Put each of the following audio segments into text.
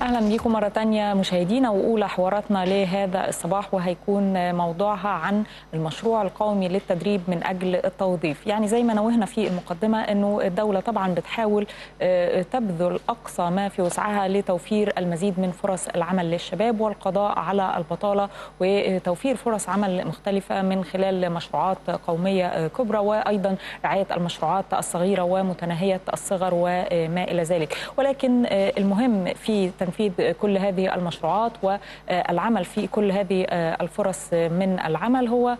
اهلا بيكم مره تانية مشاهدينا واولى حواراتنا لهذا الصباح وهيكون موضوعها عن المشروع القومي للتدريب من اجل التوظيف يعني زي ما نوهنا في المقدمه انه الدوله طبعا بتحاول تبذل اقصى ما في وسعها لتوفير المزيد من فرص العمل للشباب والقضاء على البطاله وتوفير فرص عمل مختلفه من خلال مشروعات قوميه كبرى وايضا رعايه المشروعات الصغيره ومتناهيه الصغر وما الى ذلك ولكن المهم في تنفيذ كل هذه المشروعات والعمل في كل هذه الفرص من العمل هو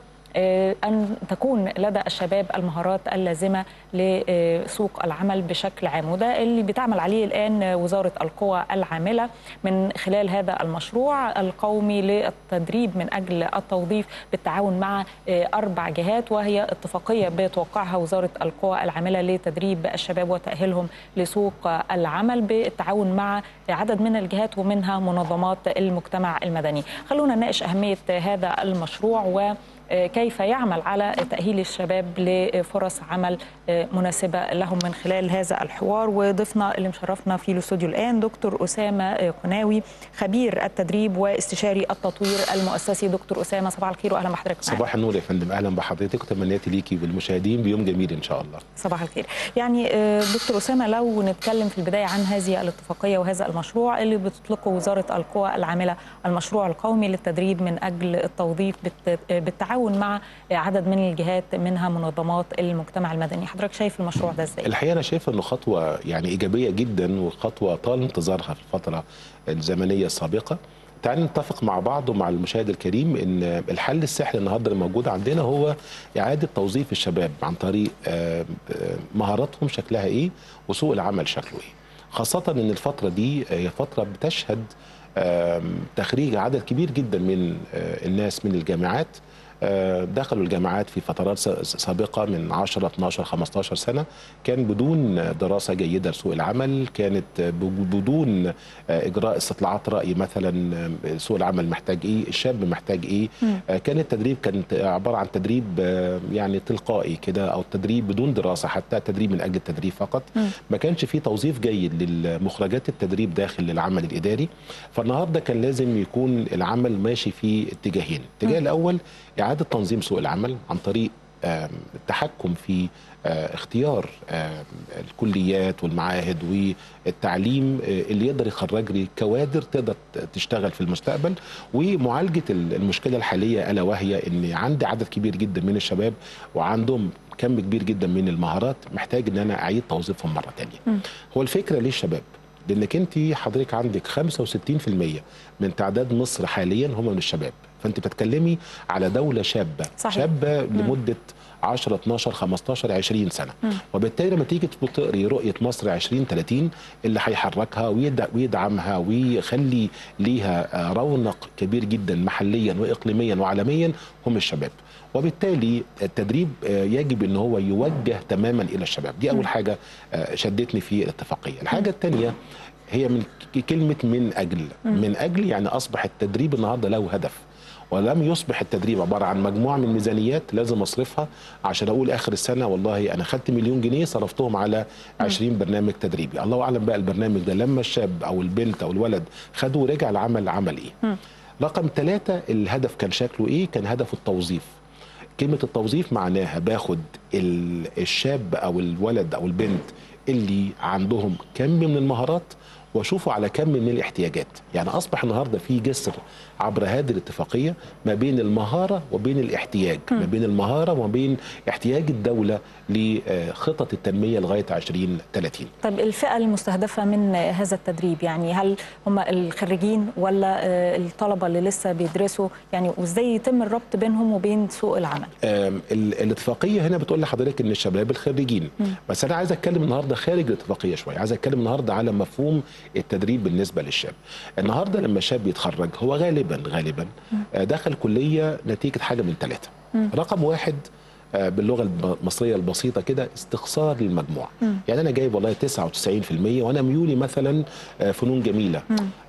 أن تكون لدى الشباب المهارات اللازمة لسوق العمل بشكل عام وده اللي بتعمل عليه الآن وزارة القوى العاملة من خلال هذا المشروع القومي للتدريب من أجل التوظيف بالتعاون مع أربع جهات وهي اتفاقية بتوقعها وزارة القوى العاملة لتدريب الشباب وتأهيلهم لسوق العمل بالتعاون مع عدد من الجهات ومنها منظمات المجتمع المدني خلونا نناقش أهمية هذا المشروع و كيف يعمل على تأهيل الشباب لفرص عمل مناسبة لهم من خلال هذا الحوار وضيفنا اللي مشرفنا في الاستوديو الآن دكتور أسامة قناوي خبير التدريب واستشاري التطوير المؤسسي دكتور أسامة صباح الخير وأهلا بحضرتك صباح النور يا فندم أهلا بحضرتك وتمنياتي ليكي والمشاهدين بيوم جميل إن شاء الله صباح الخير يعني دكتور أسامة لو نتكلم في البداية عن هذه الاتفاقية وهذا المشروع اللي بتطلقه وزارة القوى العاملة المشروع القومي للتدريب من أجل التوظيف بالتعاون بالتعاون مع عدد من الجهات منها منظمات المجتمع المدني حضرتك شايف المشروع ده ازاي الحقيقه انا شايف انه خطوه يعني ايجابيه جدا وخطوه طال انتظارها في الفتره الزمنيه السابقه تعالوا نتفق مع بعض ومع المشاهد الكريم ان الحل السحري النهارده اللي موجود عندنا هو اعاده توظيف الشباب عن طريق مهاراتهم شكلها ايه وسوق العمل شكله ايه خاصه ان الفتره دي هي فتره بتشهد تخريج عدد كبير جدا من الناس من الجامعات دخلوا الجامعات في فترات سابقه من 10 12 15 سنه كان بدون دراسه جيده لسوق العمل كانت بدون اجراء استطلاعات راي مثلا سوق العمل محتاج ايه الشاب محتاج ايه كان التدريب كان عباره عن تدريب يعني تلقائي كده او تدريب بدون دراسه حتى تدريب من اجل التدريب فقط ما كانش في توظيف جيد للمخرجات التدريب داخل العمل الاداري فالنهارده كان لازم يكون العمل ماشي في اتجاهين الاتجاه الاول إعادة تنظيم سوق العمل عن طريق التحكم في اختيار الكليات والمعاهد والتعليم اللي يقدر يخرج لي كوادر تقدر تشتغل في المستقبل ومعالجه المشكله الحاليه الا وهي ان عندي عدد كبير جدا من الشباب وعندهم كم كبير جدا من المهارات محتاج ان انا اعيد توظيفهم مره ثانيه. هو الفكره ليه الشباب؟ لانك انت حضرتك عندك 65% من تعداد مصر حاليا هم من الشباب فانت بتتكلمي على دوله شابه صحيح. شابه لمده 10 12 15 20 سنه م. وبالتالي لما تيجي تقري رؤيه مصر 2030 اللي هيحركها ويدعمها ويخلي ليها رونق كبير جدا محليا واقليميا وعالميا هم الشباب وبالتالي التدريب يجب ان هو يوجه تماما الى الشباب دي اول حاجه شدتني في الاتفاقيه الحاجه الثانيه هي من كلمه من اجل من اجل يعني اصبح التدريب النهارده له هدف ولم يصبح التدريب عباره عن مجموعه من ميزانيات لازم اصرفها عشان اقول اخر السنه والله انا خدت مليون جنيه صرفتهم على 20 برنامج تدريبي الله اعلم بقى البرنامج ده لما الشاب او البنت او الولد خده ورجع العمل عمل ايه رقم ثلاثة الهدف كان شكله ايه كان هدف التوظيف كلمه التوظيف معناها باخد الشاب او الولد او البنت اللي عندهم كم من المهارات واشوفه على كم من الاحتياجات يعني اصبح النهارده في جسر عبر هذه الاتفاقيه ما بين المهاره وبين الاحتياج م. ما بين المهاره وما بين احتياج الدوله لخطط التنميه لغايه 2030 طيب الفئه المستهدفه من هذا التدريب يعني هل هم الخريجين ولا الطلبه اللي لسه بيدرسوا يعني وازاي يتم الربط بينهم وبين سوق العمل الاتفاقيه هنا بتقول لحضرتك ان الشباب الخريجين م. بس انا عايز اتكلم النهارده خارج الاتفاقيه شويه عايز اتكلم النهارده على مفهوم التدريب بالنسبه للشاب النهارده لما الشاب يتخرج هو غالبا غالبا دخل كليه نتيجه حاجه من ثلاثه رقم واحد باللغه المصريه البسيطه كده استخسار للمجموع يعني انا جايب والله 99% وانا ميولي مثلا فنون جميله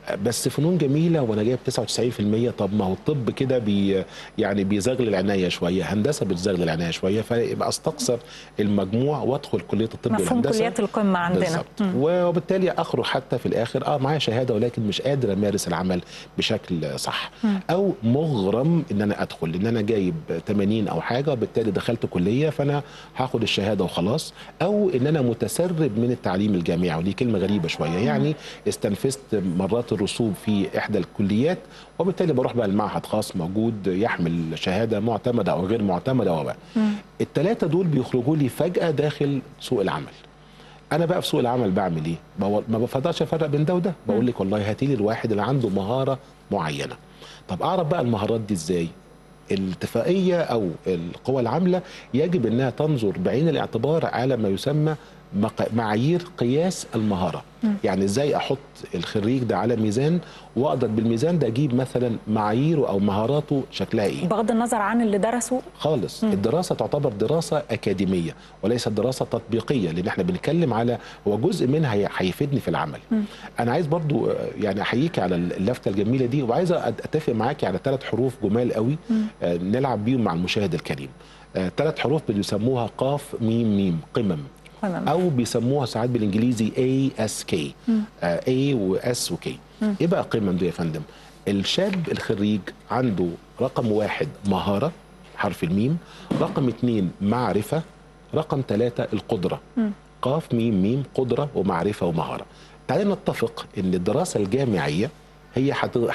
بس فنون جميله وانا جايب 99% طب ما هو الطب كده بي يعني بيزغل العنايه شويه هندسه بتزغل العنايه شويه فيبقى استقصر المجموع وادخل كليه الطب مفهوم والهندسه كليات القمه عندنا بالظبط مم. وبالتالي اخرج حتى في الاخر اه معايا شهاده ولكن مش قادر امارس العمل بشكل صح او مغرم ان انا ادخل ان انا جايب 80 او حاجه وبالتالي دخلت كليه فانا هاخد الشهاده وخلاص او ان انا متسرب من التعليم الجامعي ودي كلمه غريبه شويه يعني استنفذت مرات الرسوب في احدى الكليات وبالتالي بروح بقى المعهد خاص موجود يحمل شهاده معتمده او غير معتمده وبقى الثلاثه دول بيخرجوا لي فجاه داخل سوق العمل انا بقى في سوق العمل بعمل ايه بقول- ما بفضلش افرق بين ده وده بقول لك والله هاتي لي الواحد اللي عنده مهاره معينه طب اعرف بقى المهارات دي ازاي الاتفاقيه او القوى العامله يجب انها تنظر بعين الاعتبار على ما يسمى مق- معايير قياس المهاره يعني ازاي احط الخريج ده على ميزان واقدر بالميزان ده اجيب مثلا معاييره او مهاراته شكلها ايه بغض النظر عن اللي درسوا خالص الدراسه تعتبر دراسه اكاديميه وليست دراسه تطبيقيه لان احنا بنتكلم على هو جزء منها هي- هيفيدني في العمل انا عايز برضو آه، يعني احييكي على اللفته الجميله دي وعايز أت- اتفق معاكي على ثلاث حروف جمال قوي آه، نلعب بيهم مع المشاهد الكريم ثلاث حروف بيسموها قاف ميم ميم قمم قمم. او بيسموها ساعات بالانجليزي اي اس كي اي واس وكي ايه بقى قمم دي يا فندم الشاب الخريج عنده رقم واحد مهاره حرف الميم رقم اتنين معرفه رقم ثلاثة القدرة قاف ميم ميم قدرة ومعرفة ومهارة تعالى نتفق ان الدراسة الجامعية هي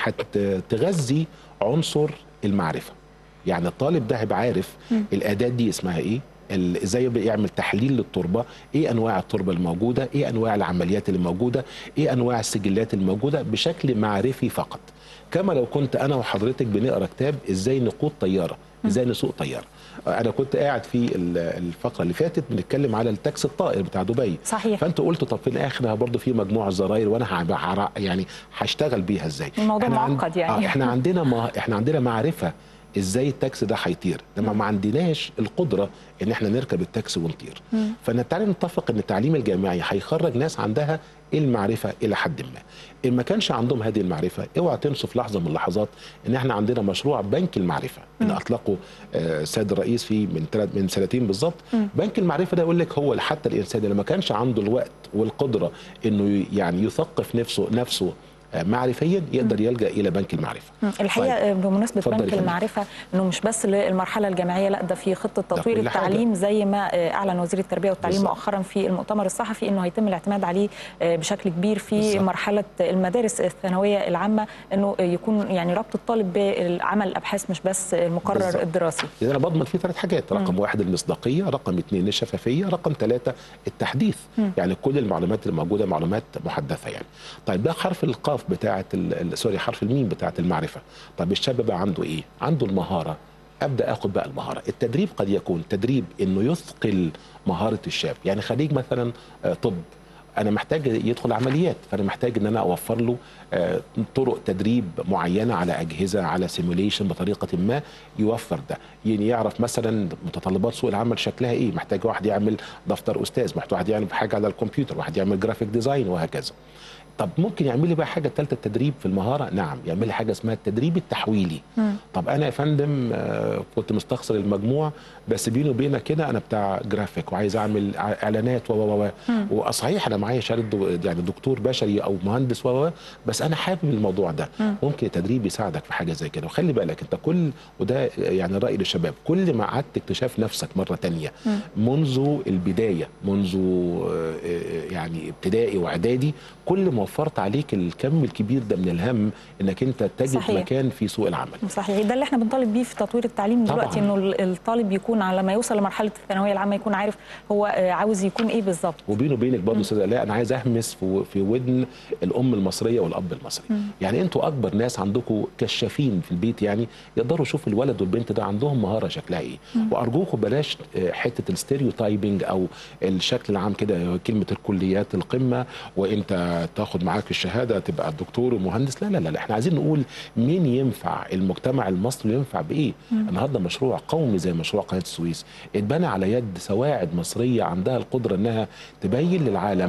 هتغذي عنصر المعرفة يعني الطالب ده هيبقى عارف الاداه دي اسمها ايه ال- ازاي يبقى يعمل تحليل للتربه ايه انواع التربه الموجوده ايه انواع العمليات اللي موجوده ايه انواع السجلات الموجوده بشكل معرفي فقط كما لو كنت انا وحضرتك بنقرا كتاب ازاي نقود طياره ازاي نسوق طياره انا كنت قاعد في ال- الفقره اللي فاتت بنتكلم على التاكسي الطائر بتاع دبي صحيح. فانت قلت طب في الاخر برضه في مجموعه زراير وانا هبقى هر- يعني هشتغل بيها ازاي الموضوع إحنا عن- معقد يعني. آه احنا عندنا ما احنا عندنا معرفه ازاي التاكسي ده هيطير لما ما عندناش القدره ان احنا نركب التاكسي ونطير فنتعالى نتفق ان التعليم الجامعي هيخرج ناس عندها المعرفه الى حد ما ان ما كانش عندهم هذه المعرفه اوعى تنسوا في لحظه من اللحظات ان احنا عندنا مشروع بنك المعرفه ان اطلقه آه، السيد الرئيس فيه من ثلاث من سنتين بالظبط بنك المعرفه ده يقول لك هو حتى الانسان اللي ما كانش عنده الوقت والقدره انه يعني يثقف نفسه نفسه آه، معرفيا يقدر يلجا الى بنك المعرفه الحقيقه بمناسبه اتفضلي بنك يا فندم. المعرفه انه مش بس للمرحله الجامعيه لا ده في خطه تطوير كل حاجة. التعليم زي ما آه، اعلن وزير التربيه والتعليم بالظبط. مؤخرا في المؤتمر الصحفي انه هيتم الاعتماد عليه آه، بشكل كبير في بالظبط. مرحله المدارس الثانويه العامه انه آه، يكون يعني ربط الطالب بعمل الابحاث مش بس المقرر بالظبط. الدراسي اذا انا بضمن فيه ثلاث حاجات رقم واحد المصداقيه رقم اثنين الشفافيه رقم ثلاثه التحديث يعني كل المعلومات اللي موجوده معلومات محدثه يعني طيب ده حرف القاف بتاعه ال- ال- سوري حرف الميم بتاعه المعرفه طب الشاب بقى عنده ايه عنده المهاره ابدا اخد بقى المهاره التدريب قد يكون تدريب انه يثقل مهاره الشاب يعني خريج مثلا آه، طب انا محتاج يدخل عمليات فانا محتاج ان انا اوفر له آه، طرق تدريب معينه على اجهزه على سيموليشن بطريقه ما يوفر ده يعني يعرف مثلا متطلبات سوق العمل شكلها ايه محتاج واحد يعمل دفتر استاذ محتاج واحد يعمل حاجه على الكمبيوتر واحد يعمل جرافيك ديزاين وهكذا طب ممكن يعمل لي بقى حاجه ثالثه التدريب في المهاره نعم يعمل لي حاجه اسمها التدريب التحويلي طب انا يا فندم آه، كنت مستخسر المجموع بس بيني وبينك كده انا بتاع جرافيك وعايز اعمل ع- اعلانات و و و وصحيح انا معايا شهاده دو- يعني دكتور بشري او مهندس و و بس انا حابب الموضوع ده ممكن التدريب يساعدك في حاجه زي كده وخلي بالك انت كل وده يعني راي للشباب كل ما قعدت اكتشاف نفسك مره تانية منذ البدايه منذ آه، آه، يعني ابتدائي واعدادي كل ما وفرت عليك الكم الكبير ده من الهم انك انت تجد صحيح. مكان في سوق العمل صحيح ده اللي احنا بنطالب بيه في تطوير التعليم طبعاً. دلوقتي انه ال- الطالب يكون على ما يوصل لمرحله الثانويه العامه يكون عارف هو آه، عاوز يكون ايه بالظبط وبيني وبينك برضه استاذ لا انا عايز اهمس في في ودن الام المصريه والاب المصري يعني انتوا اكبر ناس عندكم كشافين في البيت يعني يقدروا يشوفوا الولد والبنت ده عندهم مهاره شكلها ايه وارجوكم بلاش آه، حته الستيريوتايبنج او الشكل العام كده كلمه الكليات القمه وانت تاخد معاك الشهاده تبقى دكتور ومهندس لا لا لا لا، احنا عايزين نقول مين ينفع المجتمع المصري ينفع بايه النهارده مشروع قومي زي مشروع قناه السويس اتبنى على يد سواعد مصريه عندها القدره انها تبين للعالم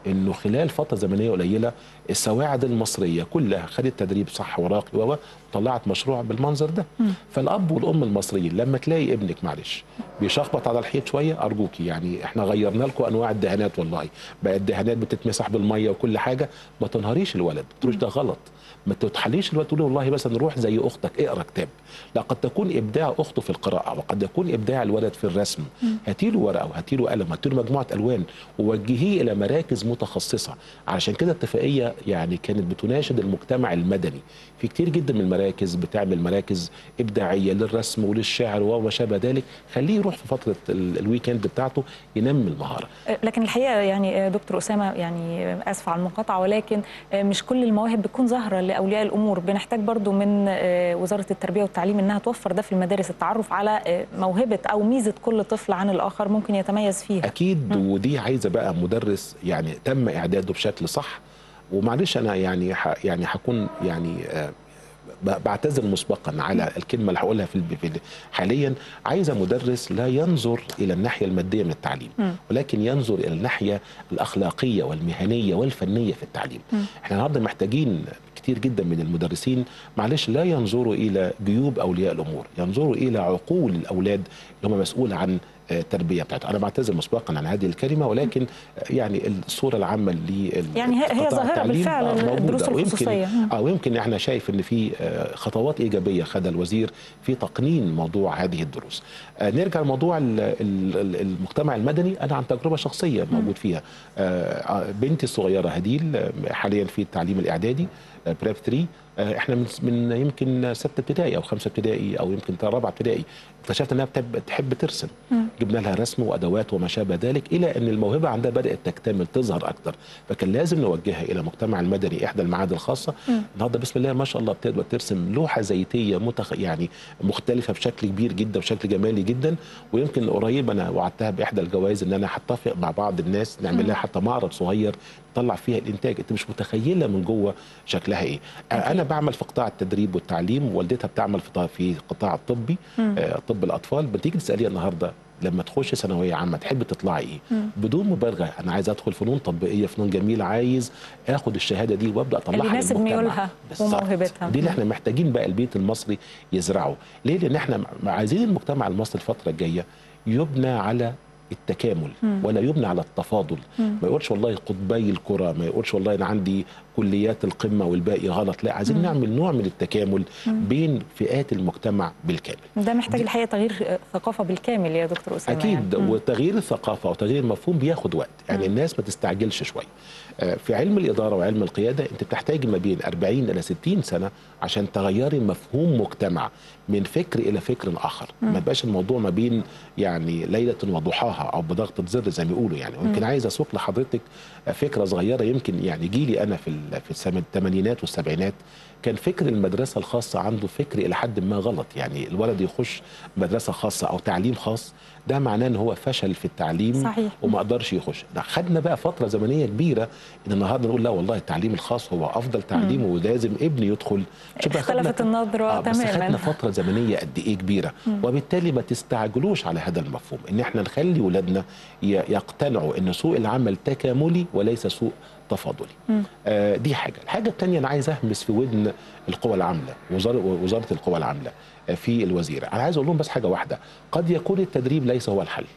انه خلال فتره زمنيه قليله السواعد المصريه كلها خدت تدريب صح وراقي و طلعت مشروع بالمنظر ده فالاب والام المصريين لما تلاقي ابنك معلش بيشخبط على الحيط شويه ارجوكي يعني احنا غيرنا لكم انواع الدهانات والله بقى الدهانات بتتمسح بالميه وكل حاجه ما تنهاريش الولد ما تقولوش ده غلط ما تتحليش الولد تقول له والله مثلا روح زي اختك اقرا كتاب لا قد تكون ابداع اخته في القراءه وقد يكون ابداع الولد في الرسم هاتي له ورقه وهاتي له قلم هاتي له مجموعه الوان ووجهيه الى مراكز متخصصه علشان كده اتفاقيه يعني كانت بتناشد المجتمع المدني في كتير جدا من المراكز بتعمل مراكز ابداعيه للرسم وللشعر وما شابه ذلك خليه يروح في فتره ال- الويكند بتاعته ينمي المهاره لكن الحقيقه يعني دكتور اسامه يعني اسف على المقاطعه ولكن مش كل المواهب بتكون ظاهره لاولياء الامور بنحتاج برضو من وزاره التربيه والتعليم انها توفر ده في المدارس التعرف على موهبه او ميزه كل طفل عن الاخر ممكن يتميز فيها اكيد ودي عايزه بقى مدرس يعني تم اعداده بشكل صح ومعلش انا يعني ح يعني هكون يعني آه، ب- بعتذر مسبقا على الكلمه اللي هقولها في الب- في ال- حاليا عايزه مدرس لا ينظر الى الناحيه الماديه من التعليم ولكن ينظر الى الناحيه الاخلاقيه والمهنيه والفنيه في التعليم احنا النهارده محتاجين كتير جدا من المدرسين معلش لا ينظروا الى جيوب اولياء الامور ينظروا الى عقول الاولاد اللي هم مسؤول عن آه، التربيه بتاعته انا بعتذر مسبقا عن هذه الكلمه ولكن آه، يعني الصوره العامه لل يعني هي- هي قطاع ظاهرة التعليم، بالفعل آه، موجودة. الدروس ويمكن- الخصوصية. مم. اه ويمكن احنا شايف ان في آه، خطوات ايجابيه خدها الوزير في تقنين موضوع هذه الدروس. آه، نرجع لموضوع ال- ال- ال- المجتمع المدني انا عن تجربه شخصيه موجود فيها. آه، آه، بنتي الصغيره هديل آه، حاليا في التعليم الاعدادي بريب 3 آه، احنا من من يمكن سته ابتدائي او خمسه ابتدائي او يمكن رابعه ابتدائي اكتشفت انها بتحب تحب ترسم جبنا لها رسم وادوات وما شابه ذلك الى ان الموهبه عندها بدات تكتمل تظهر اكتر فكان لازم نوجهها الى المجتمع المدني احدى المعاهد الخاصه النهارده بسم الله ما شاء الله بتقدر ترسم لوحه زيتيه متخ... يعني مختلفه بشكل كبير جدا وشكل جمالي جدا ويمكن قريب انا وعدتها باحدى الجوائز ان انا هتفق مع بعض الناس نعمل لها حتى معرض صغير نطلع فيها الانتاج انت مش متخيله من جوه شكلها ايه انا بعمل في قطاع التدريب والتعليم والدتها بتعمل في في قطاع الطبي آه، طب الاطفال بتيجي تساليها النهارده لما تخش ثانويه عامه تحب تطلعي ايه بدون مبالغه انا عايز ادخل فنون تطبيقيه فنون جميله عايز اخد الشهاده دي وابدا اطلعها اللي يناسب للمجتمع. ميولها بالظبط. وموهبتها. دي اللي احنا محتاجين بقى البيت المصري يزرعه ليه لان احنا عايزين المجتمع المصري الفتره الجايه يبنى على التكامل ولا يبنى على التفاضل ما يقولش والله قطبي الكرة ما يقولش والله انا عندي كليات القمه والباقي غلط لا عايزين نعمل نوع من التكامل بين فئات المجتمع بالكامل ده محتاج الحقيقه تغيير ثقافه بالكامل يا دكتور اسامه اكيد يعني. وتغيير الثقافه وتغيير المفهوم بياخد وقت يعني الناس ما تستعجلش شويه آه، في علم الاداره وعلم القياده انت بتحتاج ما بين 40 الى 60 سنه عشان تغيري مفهوم مجتمع من فكر الى فكر اخر ما يبقاش الموضوع ما بين يعني ليله وضحاها او بضغطه زر زي ما بيقولوا يعني ويمكن عايز اسوق لحضرتك فكره صغيره يمكن يعني جيلي انا في ال- في السم- الثمانينات والسبعينات كان فكر المدرسه الخاصه عنده فكر الى حد ما غلط يعني الولد يخش مدرسه خاصه او تعليم خاص ده معناه ان هو فشل في التعليم صحيح. وما قدرش يخش ده خدنا بقى فتره زمنيه كبيره ان النهارده نقول لا والله التعليم الخاص هو افضل تعليم ولازم ابني يدخل شوف بقى خدنا- اختلفت النظرة بس تماماً. خدنا فتره زمنيه قد ايه كبيره وبالتالي ما تستعجلوش على هذا المفهوم ان احنا نخلي ولادنا ي- يقتنعوا ان سوق العمل تكاملي وليس سوق تفاضلي آه دي حاجه الحاجه الثانيه انا عايز اهمس في ودن القوى العامله وزاره وزاره القوى العامله آه، في الوزيره انا عايز اقول لهم بس حاجه واحده قد يكون التدريب ليس هو الحل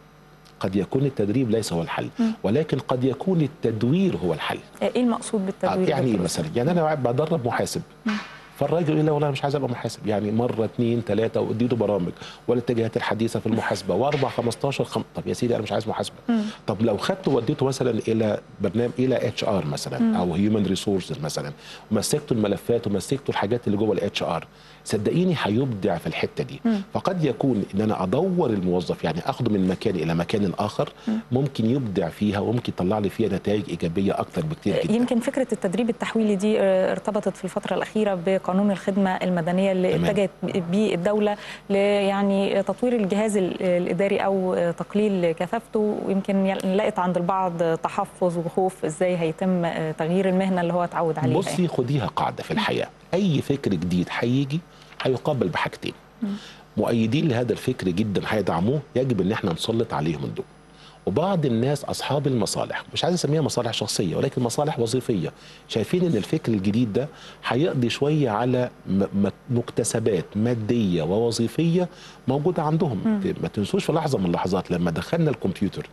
قد يكون التدريب ليس هو الحل ولكن قد يكون التدوير هو الحل ايه المقصود آه، بالتدوير يعني ايه دكتور مثلا يعني انا قاعد بدرب محاسب فالراجل يقول لا والله أنا مش عايز ابقى محاسب يعني مره اثنين ثلاثه واديله برامج والاتجاهات الحديثه في المحاسبه واربع 15 خم... طب يا سيدي انا مش عايز محاسبه طب لو خدته وديته مثلا الى برنامج الى اتش ار مثلا او هيومن ريسورسز مثلا ومسكته الملفات ومسكته الحاجات اللي جوه الاتش ار صدقيني هيبدع في الحته دي فقد يكون ان انا ادور الموظف يعني اخده من مكان الى مكان اخر ممكن يبدع فيها وممكن يطلع لي فيها نتائج ايجابيه اكتر بكتير جدا يمكن فكره التدريب التحويلي دي آه، ارتبطت في الفتره الاخيره بقانون الخدمه المدنيه اللي تمام. اتجهت بيه الدوله ل يعني تطوير الجهاز ال- الاداري او آه، تقليل كثافته ويمكن يل- لقيت عند البعض تحفظ وخوف ازاي هيتم آه، تغيير المهنه اللي هو اتعود عليها بصي خديها قاعده في الحياه اي فكر جديد هيجي هيقابل بحاجتين مؤيدين لهذا الفكر جدا هيدعموه يجب ان احنا نسلط عليهم الضوء وبعض الناس اصحاب المصالح مش عايز اسميها مصالح شخصيه ولكن مصالح وظيفيه شايفين ان الفكر الجديد ده هيقضي شويه على م- م- مكتسبات ماديه ووظيفيه موجوده عندهم ما تنسوش في لحظه من اللحظات لما دخلنا الكمبيوتر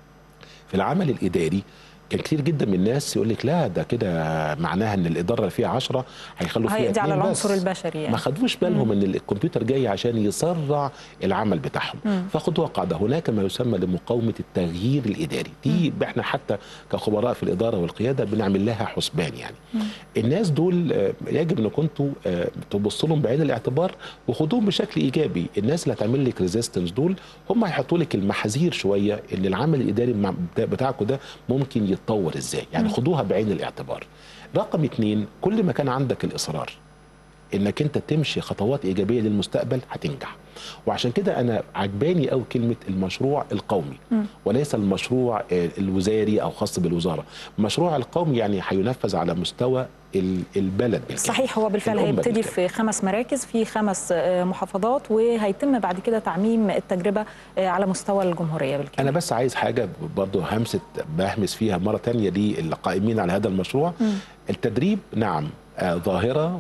في العمل الاداري كان كتير جدا من الناس يقول لك لا ده كده معناها ان الاداره اللي فيها 10 هيخلوا فيها هيقضي على اتنين العنصر بس. البشري يعني. ما خدوش بالهم ان الكمبيوتر جاي عشان يسرع العمل بتاعهم فخدوها قاعده هناك ما يسمى لمقاومه التغيير الاداري دي احنا حتى كخبراء في الاداره والقياده بنعمل لها حسبان يعني الناس دول آه، يجب ان كنتوا آه، تبصوا لهم بعين الاعتبار وخدوهم بشكل ايجابي الناس اللي هتعمل لك ريزيستنس دول هم هيحطوا لك المحاذير شويه ان العمل الاداري مع- بتاع- بتاعكم ده ممكن يتطور ازاي يعني خدوها بعين الاعتبار رقم اتنين كل ما كان عندك الاصرار انك انت تمشي خطوات ايجابيه للمستقبل هتنجح وعشان كده انا عجباني قوي كلمه المشروع القومي وليس المشروع آه، الوزاري او خاص بالوزاره المشروع القومي يعني هينفذ على مستوى ال- البلد بالكامل. صحيح هو بالفعل الأمة هيبتدي بالكامل. في خمس مراكز في خمس آه، محافظات وهيتم بعد كده تعميم التجربه آه، على مستوى الجمهوريه بالكامل انا بس عايز حاجه برضو همسه بهمس فيها مره تانية للقائمين على هذا المشروع التدريب نعم آه، ظاهره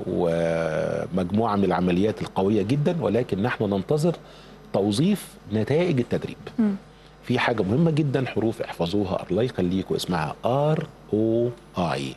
ومجموعه من العمليات القويه جدا ولكن نحن ننتظر توظيف نتائج التدريب في حاجه مهمه جدا حروف احفظوها الله يخليكم اسمها ار او اي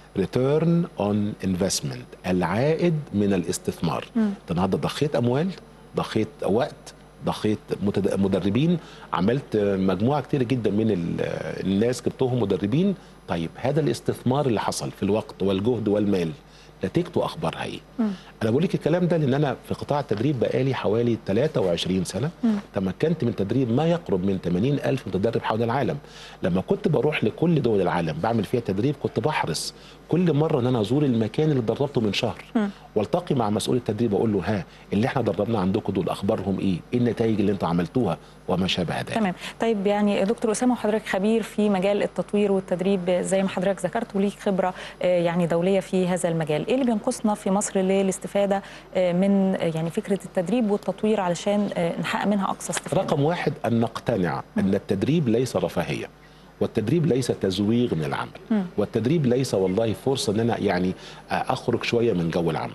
ريتيرن اون انفستمنت العائد من الاستثمار انت النهارده ضخيت اموال ضخيت وقت ضخيت متد- مدربين عملت مجموعه كتير جدا من ال- الناس جبتهم مدربين طيب هذا الاستثمار اللي حصل في الوقت والجهد والمال نتيجته اخبارها ايه؟ انا بقول لك الكلام ده لان انا في قطاع التدريب بقالي حوالي 23 سنه تمكنت من تدريب ما يقرب من 80 الف متدرب حول العالم لما كنت بروح لكل دول العالم بعمل فيها تدريب كنت بحرص كل مره ان انا ازور المكان اللي دربته من شهر والتقي مع مسؤول التدريب واقول له ها اللي احنا دربنا عندكم دول اخبارهم ايه؟ ايه النتائج اللي انتوا عملتوها وما شابه ذلك تمام طيب يعني دكتور اسامه وحضرتك خبير في مجال التطوير والتدريب زي ما حضرتك ذكرت وليك خبره آه، يعني دوليه في هذا المجال ايه اللي بينقصنا في مصر للاستفاده آه، من آه، يعني فكره التدريب والتطوير علشان آه، نحقق منها اقصى استفاده رقم واحد أن نقتنع أن التدريب ليس رفاهية والتدريب ليس تزويغ من العمل والتدريب ليس والله فرصة أن أنا يعني أخرج شوية من جو العمل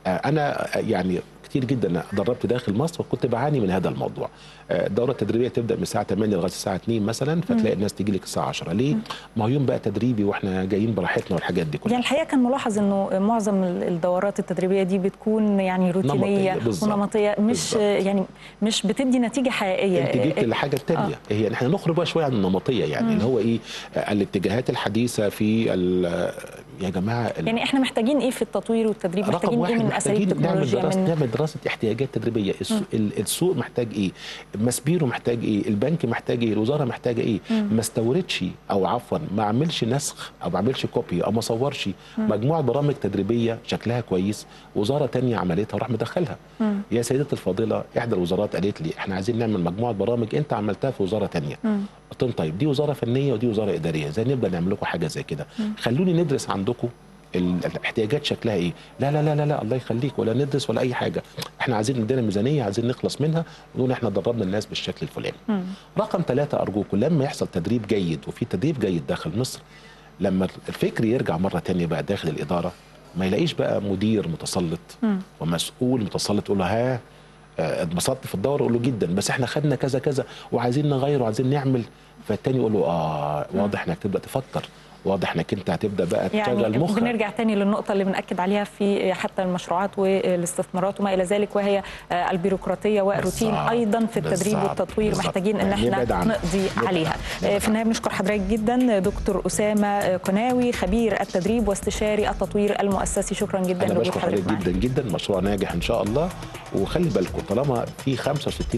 أنا يعني كتير جدا دربت داخل مصر وكنت بعاني من هذا الموضوع الدوره التدريبيه تبدا من الساعه 8 لغايه الساعه 2 مثلا فتلاقي الناس تيجي لك الساعه 10 ليه ما هو يوم بقى تدريبي واحنا جايين براحتنا والحاجات دي كلها يعني الحقيقه كان ملاحظ انه معظم الدورات التدريبيه دي بتكون يعني روتينيه نمطية، بالظبط. ونمطيه مش بالظبط. يعني مش بتدي نتيجه حقيقيه انت جيت للحاجه الثانيه آه. هي احنا نخرج بقى شويه عن النمطيه يعني مم. اللي هو ايه آه، الاتجاهات الحديثه في ال- يا جماعه ال- يعني احنا محتاجين ايه في التطوير والتدريب رقم محتاجين واحد ايه من اساليب محتاجين نعمل تكنولوجيا دراسه من نعمل دراسه احتياجات تدريبيه السوق, ال- السوق محتاج ايه مسبيرو محتاج ايه البنك محتاج ايه الوزاره محتاجه ايه ما استوردش او عفوا ما اعملش نسخ او ما اعملش كوبي او ما صورش مجموعه برامج تدريبيه شكلها كويس وزاره تانية عملتها وراح مدخلها يا سيدتي الفاضله احدى الوزارات قالت لي احنا عايزين نعمل مجموعه برامج انت عملتها في وزاره تانية قلت لهم طيب دي وزاره فنيه ودي وزاره اداريه ازاي نبدا نعمل لكم حاجه زي كده خلوني ندرس عندكم ال- الاحتياجات شكلها ايه لا لا لا لا, لا الله يخليك ولا ندرس ولا اي حاجه احنا عايزين ندينا ميزانيه عايزين نخلص منها ونقول احنا دربنا الناس بالشكل الفلاني رقم ثلاثة ارجوكم لما يحصل تدريب جيد وفي تدريب جيد داخل مصر لما الفكر يرجع مره تانية بقى داخل الاداره ما يلاقيش بقى مدير متسلط ومسؤول متسلط يقول له ها آه، اتبسطت في الدوره اقول له جدا بس احنا خدنا كذا كذا وعايزين نغير وعايزين نعمل فالتاني يقول له اه واضح انك تبدا تفكر واضح انك انت هتبدا بقى تشغل يعني مخك بنرجع تاني للنقطة اللي بنأكد عليها في حتى المشروعات والاستثمارات وما إلى ذلك وهي آه، البيروقراطية والروتين بالظبط. أيضا في التدريب بالظبط. والتطوير بالظبط. محتاجين إن يعني احنا نبعد عنها. نقضي نبعد عليها عنها. آه، في النهاية بنشكر حضرتك جدا دكتور أسامة آه، قناوي خبير التدريب واستشاري التطوير المؤسسي شكرا جدا انا لوجود بشكر حضرتك حضرتك معنا. جدا جدا مشروع ناجح ان شاء الله وخلي بالكم طالما في 65%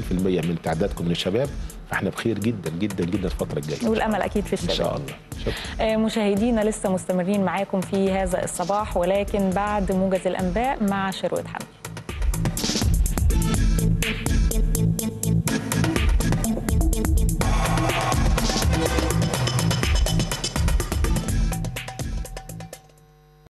من تعدادكم من الشباب فاحنا بخير جدا جدا جدا الفتره الجايه والأمل أكيد في ان الشباب شاء الله شكرا آه، مشاهدينا لسه مستمرين معاكم في هذا الصباح ولكن بعد موجز الأنباء مع شروق حمدي